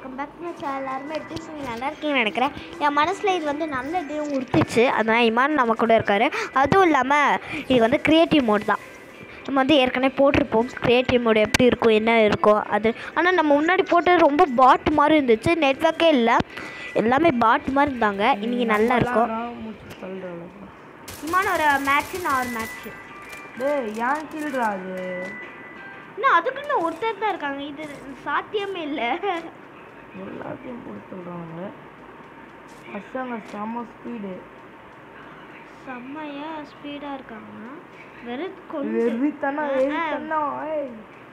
Welcome back to channel எல்லாருமே எப்படி இருக்கீங்க நல்லா இருக்கீங்கன்னு நினைக்கிறேன் என் மனசில் இது வந்து நல்ல இது உறுத்துச்சு அதனால் இமான் நம்ம கூட இருக்காரு அதுவும் இல்லாமல் இது வந்து க்ரியேட்டிவ் மோட் தான் நம்ம வந்து ஏற்கனவே போட்டிருப்போம் க்ரியேட்டிவ் மோட் எப்படி இருக்கும் என்ன இருக்கும் அது ஆனால் நம்ம முன்னாடி போட்டது ரொம்ப பாட் மாதிரி இருந்துச்சு நெட்ஒர்க்கே இல்லை எல்லாமே பாட் மாதிரி இருந்தாங்க இன்றைக்கி நல்லா இருக்கும் முடிச்சு சொல்கிறேன் இமான் ஒரு மேட்ச்சு நான் ஒரு மேட்ச்சு டேய் ஏன் கீழ்றா அது இன்னும் அதுக்குன்னு ஒருத்தர் தான் இருக்காங்க இது சாத்தியமே இல்லை எல்லாத்தையும் போட்டு சொல்கிறாங்க பசங்க செம்ம ஸ்பீடு செம்மையா ஸ்பீடாக இருக்காங்க வெறும் கொஞ்சம் வெறித்தனா வெறித்தனா ஏய்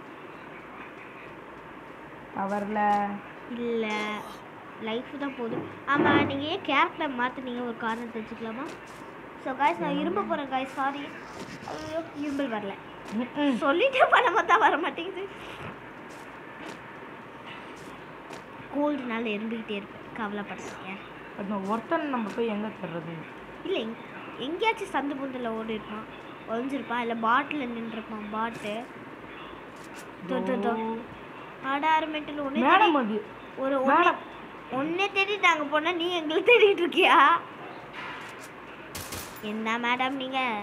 தவறல இல்லை லைஃப் தான் போகுது ஆமாம் நீங்கள் ஏன் கேரக்டர் மாற்றினீங்க ஒரு காரணம் தெரிஞ்சுக்கலாமா ஸோ காய்ஸ் நான் இரும்ப போகிறேன் காய்ஸ் சாரி ஐயோ இரும்பல் வரல ம்ம். சொல்லிட்டே பண்ண பார்த்தா வர மாட்டேங்குது கோல்டுனால இருந்துக்கிட்டே இருப்பேன் கவலைப்படாதீங்க அந்த ஒருத்தன் நம்ம போய் எங்கே தர்றது இல்லை எங் எங்கேயாச்சும் சந்து புந்தில் ஓடி இருப்பான் ஒழிஞ்சிருப்பான் இல்லை பாட்டில் நின்றுருப்பான் பாட்டு தோ தோ தோ ஆட ஆரம்பிட்டு ஒன்று மேடம் அது ஒரு ஒன்று ஒன்னே தேடிட்டு நாங்கள் போனால் நீ எங்களை தேடிட்டு இருக்கியா என்ன மேடம் நீங்கள்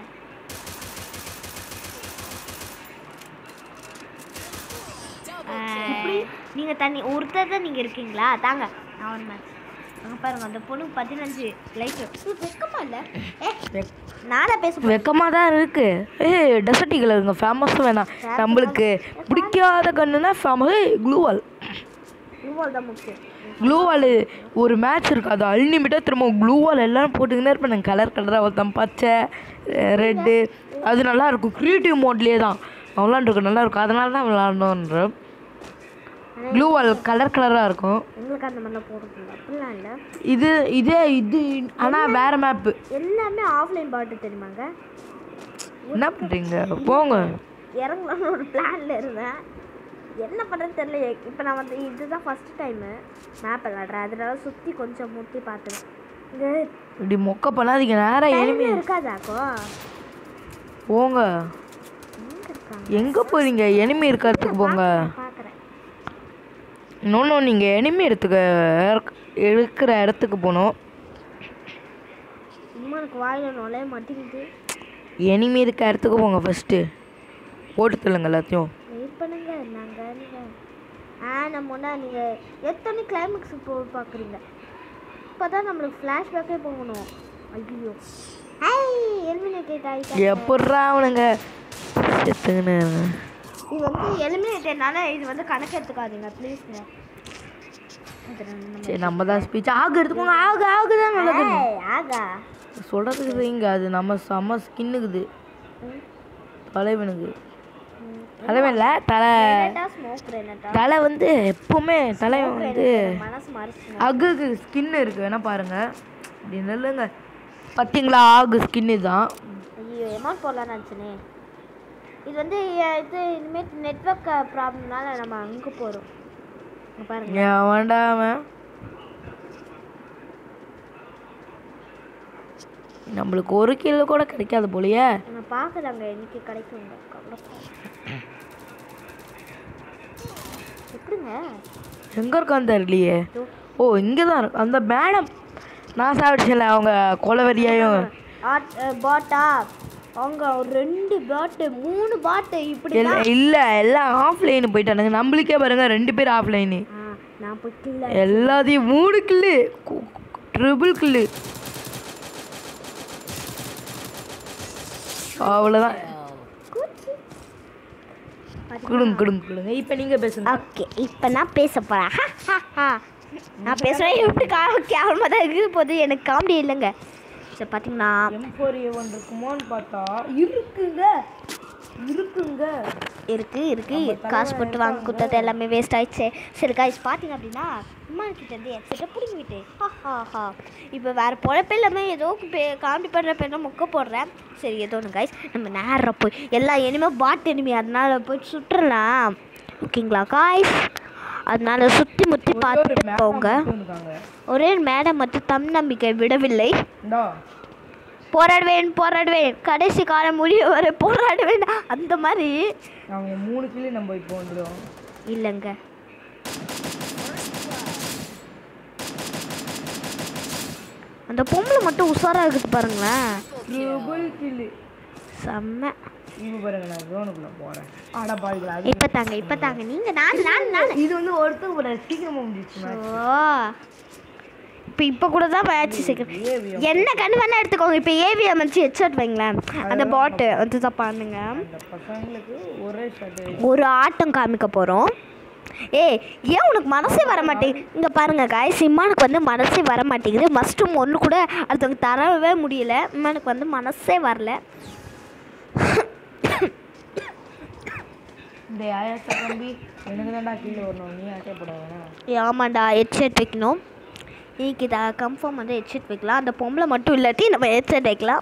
நீங்கள் தண்ணி ஒருத்தர் தான் நீங்கள் இருக்கீங்களா தாங்க நான் ஒரு மேட்ச் அங்கே பாருங்க அந்த பொண்ணு பதினஞ்சு லைஃப் வெக்கமா இல்லை ஏ நானா பேச வெக்கமாக தான் இருக்கு ஏய் டெசர்ட்டிகள் இருங்க ஃபேமஸும் வேணாம் நம்மளுக்கு பிடிக்காத கண்ணுனா ஃபேமஸ் க்ளூவால் இவ்வளோ தான் முக்கியம் க்ளூவால் ஒரு மேட்ச் இருக்குது அது அல்டிமேட்டாக திரும்ப க்ளூவால் எல்லாம் போட்டுக்கினே இருப்பேன் கலர் கலராக ஒருத்தன் பச்சை ரெட்டு அது நல்லா இருக்கும் க்ரியேட்டிவ் மோட்லேயே தான் விளாண்டுருக்கும் நல்லா இருக்கும் அதனால தான் விளாடணுன்ற க்ளூவால் கலர் கலராக இருக்கும் எங்களுக்கு அந்த மாதிரிலாம் போடுறது அப்படிலாம் இல்லை இது இதே இது ஆனால் வேறு மேப்பு எல்லாமே ஆஃப்லைன் பாட்டு தெரியுமாங்க என்ன பண்ணுறீங்க போங்க இறங்கலாம்னு ஒரு பிளானில் இருந்தேன் என்ன பண்ணுறது தெரியல இப்போ நான் வந்து இதுதான் ஃபஸ்ட் டைமு மேப் விளாடுறேன் அதனால சுற்றி கொஞ்சம் முட்டி பார்த்துவேன் இங்கே இப்படி மொக்க பண்ணாதீங்க நேரம் எனிமி டைம் இருக்காதாக்கோ போங்க எங்கே இருக்காங்க எங்கே போறீங்க எனிமி இருக்க இடத்துக்கு போங்க பார்க்குறேன் இன்னொன்று நீங்கள் எனிமி இடத்துக்கு இருக்கிற இடத்துக்கு போகணும் இம்மானுக்கு வாயில் நுழைய மாட்டேங்குது எனிமி இருக்க இடத்துக்கு போங்க ஃபஸ்ட்டு போட்டு தள்ளுங்க எல்லாத்தையும் வெயிட் பண்ணுங்க நாங்கள் நீங்கள் ஆ நம்ம ஒன்றா நீங்கள் எத்தனை கிளைமேக்ஸ் போ பார்க்குறீங்க இப்போ தான் நம்மளுக்கு ஃப்ளாஷ்பேக்கே போகணும் ஐயோ ஐ எலிமினேட்டட் ஆகிட்டேன் எப்பட்றா அவனுங்க செத்துங்கன்னு இது வந்து எலிமினேட்டட்னால இது வந்து கணக்கு எடுத்துக்காதீங்க ப்ளீஸ்ங்க சரி நம்ம தான் ஸ்பீச் ஆகு எடுத்துக்கோங்க ஆகு ஆகு தான் நல்லது ஆகா சொல்கிறதுக்கு வைங்க அது நம்ம செம்ம ஸ்கின்னுக்குது ம். தலைவனுக்கு ம். தலைவன்ல தலை ரெனட்டா ஸ்மோக் ரெனட்டா தலை வந்து எப்பவுமே தலைவன் வந்து மனசு மாறிச்சு அகுக்கு ஸ்கின் இருக்கு வேணா பாருங்க இப்படி நெல்லுங்க பார்த்தீங்களா ஆகு ஸ்கின்னு தான் ஐயோ எமௌண்ட் போடலான்னு நினச்சனே இது வந்து அஹ், இது இனிமேல் நெட்ஒர்க் ப்ராப்ளம்னால நம்ம அங்கே போகிறோம் பாருங்க ஏன் வேண்டாம நம்மளுக்கு ஒரு கிலோ கூட கிடைக்காது போலயே நான் பார்க்குறாங்க இன்னைக்கு கிடைக்குங்க கவலைப்படாத. எப்படிங்க எங்கே இருக்கான்னு தெரியலையே இதோ. ஓ இங்கே தான் இருக்கு அந்த மேடம் நான் சாப்பிடுச்சல அவங்க கொலவெறியாயும் ஆட் பாட்டா அவங்க ஒரு ரெண்டு பாட்டு மூணு பாட்டு இப்படி இல்ல- இல்ல எல்லாம் ஆஃப்லைன் போயிட்டானுங்க நம்மளுக்கே பாருங்க ரெண்டு பேர் ஆஃப்லைனு ஆ நான் போய் எல்லாத்தையும் மூணு கில்லு ட்ரிபிள் கில்லு அவ்வளோதான் கொடுங்க கொடுங்க கொடுங்க இப்போ நீங்கள் பேசுங்க ஓகே இப்போ நான் பேச போகிறேன் நான் பேசுகிறேன் எப்படி கா கேவலமாக தான் இருக்குது போது எனக்கு காமெடி இல்லைங்க சரி பார்த்தீங்கன்னா எம் ஃபோர் ஏ ஒன் இருக்குமோன்னு பார்த்தா இருக்குங்க இருக்குங்க இருக்கு இருக்கு காசு போட்டு வாங்கி கொடுத்தது எல்லாமே வேஸ்ட் ஆயிடுச்சு சரி காய்ஸ் பார்த்தீங்க அப்படின்னா அம்மா கிட்ட இருந்து எக்ஸட்டை பிடிங்கிட்டு ஹா ஹா இப்போ வேறு பொழப்பே இல்லாமல் ஏதோ பே காமெடி பண்ணுற பேர் மொக்க போடுறேன் சரி ஏதோ ஒன்று காய்ஸ் நம்ம நேரம் போய் எல்லா எனிமே பாட் எனிமே அதனால போய் சுற்றுலாம் ஓகேங்களா காய்ஸ் அதனால சுற்றி முற்றி பார்த்துட்டு போங்க இருக்காங்க ஒரே மேடம் மட்டும் தம் நம்பிக்கை விடவில்லை இந்தா போராடுவேன் போராடுவேன் கடைசி காலம் முடிய வரை போராடுவேன் அந்த மாதிரி அவங்க மூணு கிலோ நம்ம இப்போ வந்துடும் இல்லைங்க அந்த பொம்பளை மட்டும் உஷாரா இருக்குது பாருங்களேன் ட்ரிபிள் கில்லு செம்ம இப்போ பாருங்க நான் ஜோனுக்குள்ள போறேன் ஆடா பாருங்களா இப்போ தாங்க இப்போ தாங்க நீங்கள் நான் நான் நான் இது வந்து ஒருத்தர் கூட சீக்கிரமா முடிஞ்சிச்சு ஓ இப்போ இப்போ கூட தான் மேட்ச் சீக்கிரம் என்ன கண்ணு வேணா எடுத்துக்கோங்க இப்போ ஏவிஎம் வச்சு ஹெட்ஷாட் வைங்களேன் அந்த பாட்டு வந்து தான் பண்ணுங்க அந்த பசங்களுக்கு ஒரே ஷர்ட் ஒரு ஆட்டம் காமிக்க போகிறோம் ஏய் ஏன் உனக்கு மனசே வர மாட்டேங்குது இங்கே பாருங்க காய் சிம்மானுக்கு வந்து மனசே வர மாட்டேங்குது மஸ்ட்டும் ஒன்று கூட அடுத்தவங்க தரவே முடியல இம்மானுக்கு வந்து மனசே வரல இந்த ஆயாசா தம்பி எனக்கு தான்டா கீழே வரணும் நீ ஆசைப்பட வேணாம் ஆமாண்டா ஹெட்செட் வைக்கணும் இன்னைக்கு இதை கன்ஃபார்ம் வந்து ஹெட்செட் வைக்கலாம் அந்த பொம்பளை மட்டும் இல்லாட்டி நம்ம ஹெட்செட் வைக்கலாம்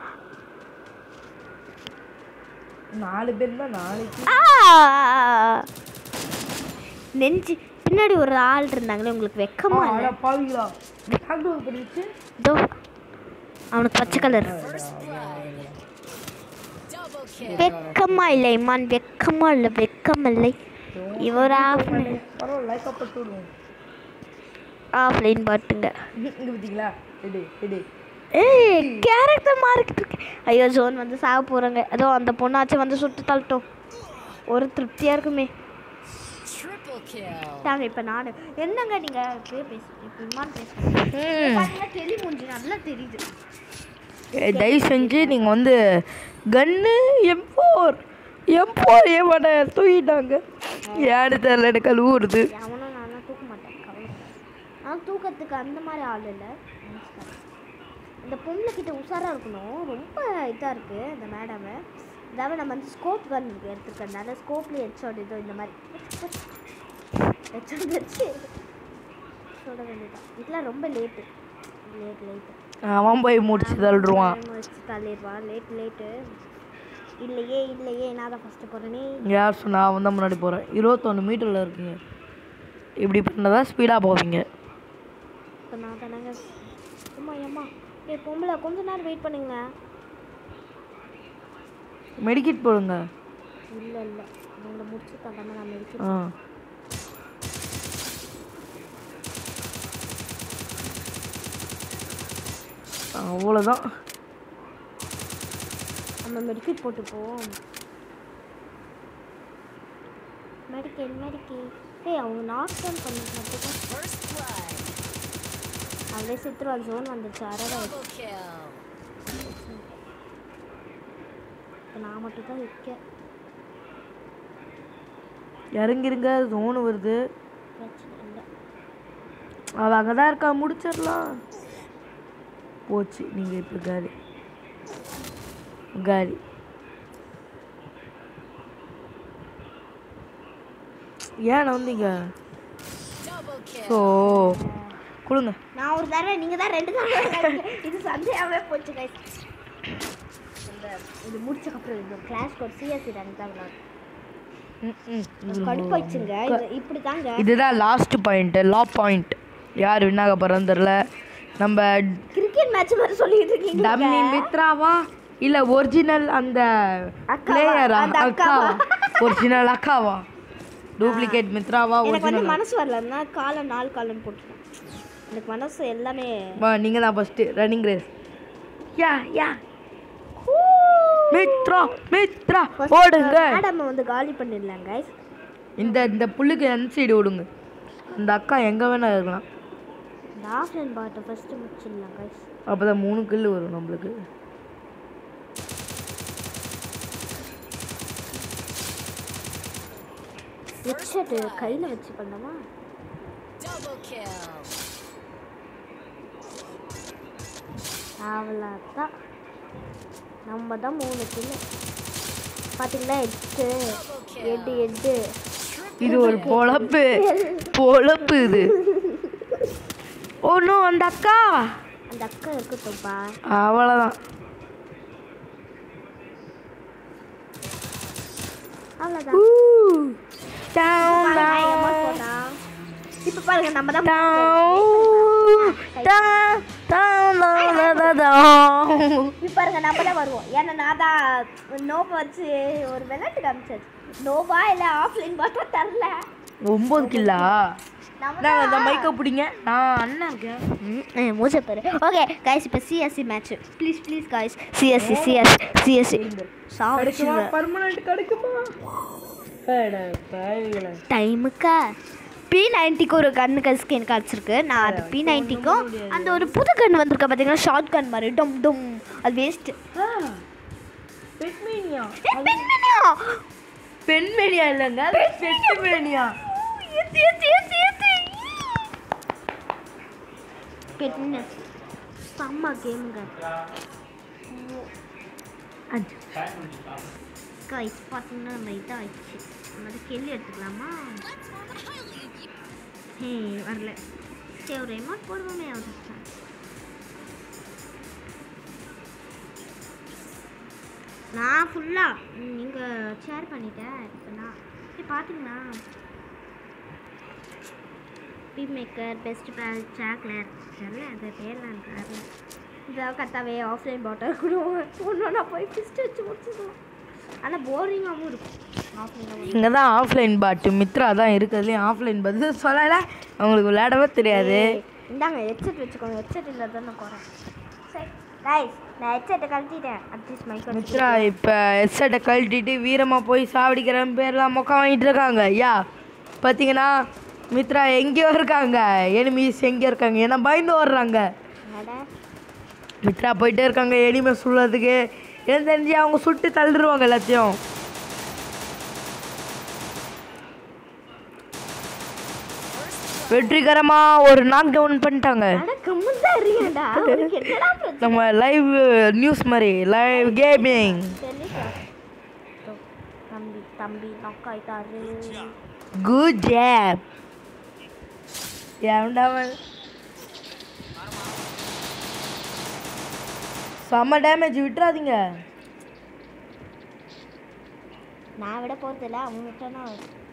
நாலு பேர் தான் நாளைக்கு ஆ! நெஞ்சு பின்னாடி ஒரு ஆள் இருந்தாங்களே உங்களுக்கு வெக்கமா இல்லை ஆடா பாவிங்களா லாக்டவுன் பண்ணிச்சு இதோ அவனுக்கு பச்சை கலர் வெக்கமா இல்லை இம்மான் வெக்கமா இல்லை வெக்கம் இல்லை இவர் ஆஃப் பரவாயில்ல லைக் அப்பட்டு விடுவோம் ஆஃப்லைன் பாட்டுங்க இங்க பார்த்தீங்களா எடு எடு ஏய் கேரக்டர் மாறிக்கிட்டு இருக்கு ஐயோ ஜோன் வந்து சாக போகிறாங்க ஏதோ அந்த பொண்ணாச்சும் வந்து சுட்டு தள்ளட்டும் ஒரு திருப்தியாக இருக்குமே தாங்க இப்போ நான் என்னங்க நீங்கள் பேசு இப்போ இம்மான் பேசுகிறேன் தெளி மூஞ்சி நல்லா தெரியுது ஏய், தயவு செஞ்சு நீங்கள் வந்து gun M four M four ஏமாட்ட தூக்கிட்டாங்க ஏன்னு தெரில எனக்கு அழுவுறது அவனும் நானும் தூக்க மாட்டேன் கவலை ஆனால் தூக்கத்துக்கு அந்த மாதிரி ஆள் இல்லை இந்த பொம்பளை கிட்ட உஷாராக இருக்கணும் ரொம்ப இதாக இருக்குது இந்த மேடமு அதாவது நம்ம வந்து ஸ்கோப் கன் இருக்கு எடுத்துருக்கறதுனால ஸ்கோப்லேயே ஹெட்ஷாட் இதோ இந்த மாதிரி ஹெட்ஷாட் வச்சு சொல்ல வேண்டியதான் இதெல்லாம் ரொம்ப லேட்டு லேட் லேட்டு அவன் போய் முடிச்சு தள்ளுருவான் வச்சு தள்ளிடுவான் லேட் லேட்டு இல்லையே இல்லையே நான் தான் ஃபஸ்ட்டு போகிறேனே யார் சொன்னா அவன் தான் முன்னாடி போகிறேன் இருபத்தொன்று மீட்டரில் இருக்கீங்க இப்படி பண்ணதான் ஸ்பீடாக போவீங்க இப்போ நான் தானேங்க அம்மா அம்மா ஏ பொம்பளை கொஞ்ச நேரம் வெயிட் பண்ணுங்க மெடிக்கிட் போடுங்க இல்லை இல்லை உங்களை முடிச்சு தந்தாம நான் மெடிக்கல் ஆ அவ்வளோதான் நம்ம மெடிக்கல் போட்டு போவோம் மெடிக்கல் மெடிக்கல் ஏய் அவங்க நாக் டவுன் பண்ணிட்டு மட்டும் அப்படியே சித்துருவா ஜோன் வந்துச்சு அறவை இப்போ நான் மட்டும் தான் இருக்கேன் இறங்கிருங்க ஜோனு வருது பிரச்சனை இல்லை அவள் அங்கே தான் இருக்கா முடிச்சிடலாம் போச்சு நீங்கள் இப்போ காலி காலி ஏன் வந்தீங்க ஸோ கொடுங்க நான் ஒரு தடவை நீங்கள் தான் ரெண்டு தடவை இது சந்தேகமே போச்சு கைஸ் இந்த இது முடிச்சக்கப்புறம் இந்த கிளாஸ் கோட் சிஎஸ்சி ரன் தான் விளாடும் ம், ம். கடுப்பாயிடுச்சுங்க இது இப்படி தாங்க இதுதான் லாஸ்ட் பாயிண்ட் லா பாயிண்ட் யார் வின்னாக போகிறோன்னு தெரில நம்ம கிரிக்கெட் மேட்ச் மாதிரி சொல்லிட்டு இருக்கீங்க டம்மி மித்ராவா இல்லை ஒரிஜினல் அந்த அக்காவா? பிளேயரா அந்த அக்கா அக்காவா? ஒரிஜினல் அக்காவா டூப்ளிகேட் மித்ராவா எனக்கு வந்து ஒரிஜினல் மனசு வரலன்னா காலம் நாலு காலம் போட்டுட்டேன் எனக்கு மனசு எல்லாமே நீங்கள் தான் first running race yeah yeah Mithra Mithra ஓடுங்க மேடம் வந்து காலி பண்ணிடலாம் கைஸ் இந்த இந்த புல்லுக்கு எந்த சைடு ஓடுங்க அந்த அக்கா எங்கே வேணா இருக்கலாம் இந்த ஆஃப்லைன் பாட்டை ஃபஸ்ட்டு முடிச்சிடலாம் கைஸ் அப்போ தான் மூணு கில்லு வரும் நம்மளுக்கு ஹெட்ஷெட்டு கையில் வச்சு பண்ணோமா அவ்வளோதான் நம்ம தான் மூணு கிலோ பார்த்தீங்களா எட்டு எட்டு எட்டு இது ஒரு பொழப்பு பொழப்பு இது ஒன்றும் அந்த அக்கா அந்த அக்கா இருக்கட்டும்ப்பா அவ்வளோதான் அவ்வளோதான் இப்போ பாருங்க நம்ம தான் இப்போ பாருங்க நம்ம தான் வருவோம் ஏன்னா நான் தான் நோபா வச்சு ஒரு விளையாட்டு காமிச்சாச்சு நோபா இல்லை ஆஃப்லைன் பாட்டா தரல ஒம்பது கில்லா நாங்கள் அந்த மைக்கை பிடிங்க நான் அண்ணன் இருக்கேன் மூச்சை பாரு ஓகே கைஸ் இப்போ CSC match please please guys CSC CS CSC சாப்பிடுச்சு பர்மனெண்ட் கிடைக்குமா அட பாவிகளே. டைமுக்கா பி நைன்ட்டிக்கு ஒரு கண்ணுக்கு ஸ்கின் கிடச்சிருக்கு நான் அது பி நைன்ட்டிக்கும் அந்த ஒரு புது கன் வந்திருக்க பார்த்தீங்கன்னா ஷார்ட் கன் மாதிரி டும் டும் அது வேஸ்ட்டு ஆ, பெட்மேனியா பெண்மணியா பெண்மேனியா இல்லைங்க அது பெட்மேனியா ஏத்தி ஏத்தி ஏத்தி ஏத்தி பெண்ணு செம்ம கேமுங்க கைஸ் பார்த்தீங்கன்னா நம்ம இதாகிடுச்சு நம்ம அதை கெல்லி எடுத்துக்கலாமா ஹே வரல சரி ஒரு ரெமோட் போடுவோமே அவருக்கு நான் ஃபுல்லாக நீங்கள் ஷேர் பண்ணிட்டேன் இப்போ நான் இப்போ பார்த்தீங்கன்னா பி மேக்கர் பெஸ்ட் பேல் சாக்லேட் தெரியல அது பேர்லாம் இருக்காரு இதாக கரெக்டாகவே ஆஃப்லைன் பாட்டில் கூட ஒன்று ஒன்றா போய் ஃபிஸ்ட் வச்சு முடிச்சுக்கலாம் ஆனால் போரிங்காகவும் இருக்கும் ஆஃப்லைன் இங்கே தான் ஆஃப்லைன் பாட்டு மித்ரா தான் இருக்கிறதுலையும் ஆஃப்லைன் பாட்டு சொல்லலை அவங்களுக்கு விளையாடவே தெரியாது இந்தாங்க ஹெட்செட் வச்சுக்கோங்க ஹெட்செட் இல்லை தானே குறேன் சரி ரைஸ் நான் ஹெட்செட்டை கழட்டிட்டேன் அட்லீஸ்ட் மைக் மித்ரா இப்போ ஹெட்செட்டை கழட்டிட்டு வீரமாக போய் சாவடிக்கிறேன் பேர்லாம் மொக்கம் வாங்கிட்டு இருக்காங்க யா பார்த்தீங்கன்னா மித்ரா எங்கேயோ இருக்காங்க எனிமீஸ் எங்கே இருக்காங்க ஏன்னா பயந்து ஓடுறாங்க மித்ரா போயிட்டே இருக்காங்க எனிமே சுடுறதுக்கு எனக்கு தெரிஞ்சு அவங்க சுட்டு தள்ளிடுவாங்க எல்லாத்தையும் வெற்றிகரமாக ஒரு நாக் டவுன் பண்ணிட்டாங்க அட கம்மன் தான் இருக்கேன்டா உனக்கு என்னடா பிரச்சனை நம்ம லைவ் நியூஸ் மாதிரி லைவ் கேமிங் தெரியல தம்பி தம்பி knock ஆயிட்டாரு குட் ஜாப் ஏன்டா அவன் செம்ம டேமேஜ் விட்டுறாதீங்க நான் விட போகிறதில்ல அவன் விட்டானா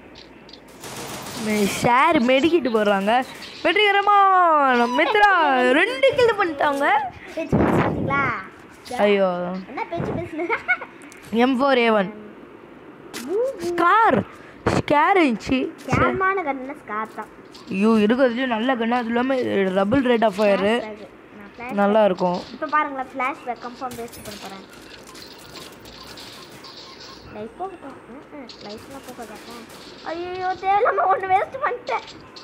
ஷேர் மெடிக்கிட்டு போடுறாங்க வெற்றிகரமா மித்ரா ரெண்டு கில் பண்ணிட்டாங்க பேச்சு பேசுறீங்களா ஐயோ என்ன பேச்சு பேசுன M four A one scar scare இருந்துச்சு கேமான கண்ணு ஸ்கார் தான் ஐயோ இருக்கிறதுலையும் நல்ல கண்ணு அது இல்லாமல் டபுள் ரேட் ஆஃப் ஃபயரு நான் ஃப்ளாஷ் நல்லா இருக்கும் இப்போ பாருங்களேன் ஃப்ளாஷ் பேக் கன்ஃபார்ம் வேஸ்ட் பண்ண போகிறேன் லைஃப் போகட்டும் லைஃப்லாம் போகட்டும் ஐயோ தேவையில்லாம ஒன்று வேஸ்ட் பண்ணிட்டேன்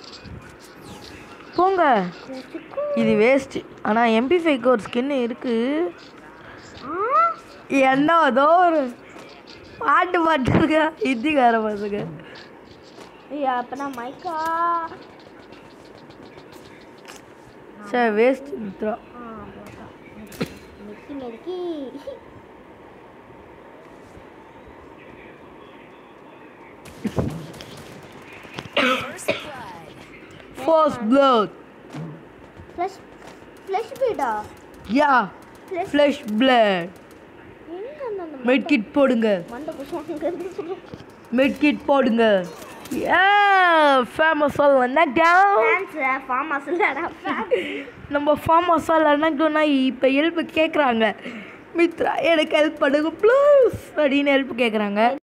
போங்க சிக்கு. இது வேஸ்ட் ஆனால் எம்பி ஃபைக்கு ஒரு ஸ்கின் இருக்கு ஆ என்ன அதோ ஒரு பாட்டு பாட்டுருக்க ஹிந்திக்கார பசங்க ஐயா அப்போ நான் மைக்கா சார் வேஸ்ட் மித்ரா ஆ அவ்வளோதான் நெத்தி நெருக்கி ஃபர்ஸ்ட் ப்ளட் ஃப்ளஷ் ஃப்ளஷ் பீடா யா ஃப்ளஷ் ஃப்ளஷ் பிளட் எங்க அந்த மெட் கிட் போடுங்க மண்டை குஷாங்கிறது சொல்லுங்க மெட் கிட் போடுங்க a famous all town fans farm ஹவுஸ்லடா நம்ம ஃபார்ம் மசாலா என்னன்னா இப்போ ஹெல்ப் கேட்குறாங்க மித்ரா எனக்கு ஹெல்ப் பண்ணுங்க ப்ளீஸ் அப்படின்னு ஹெல்ப் கேட்குறாங்க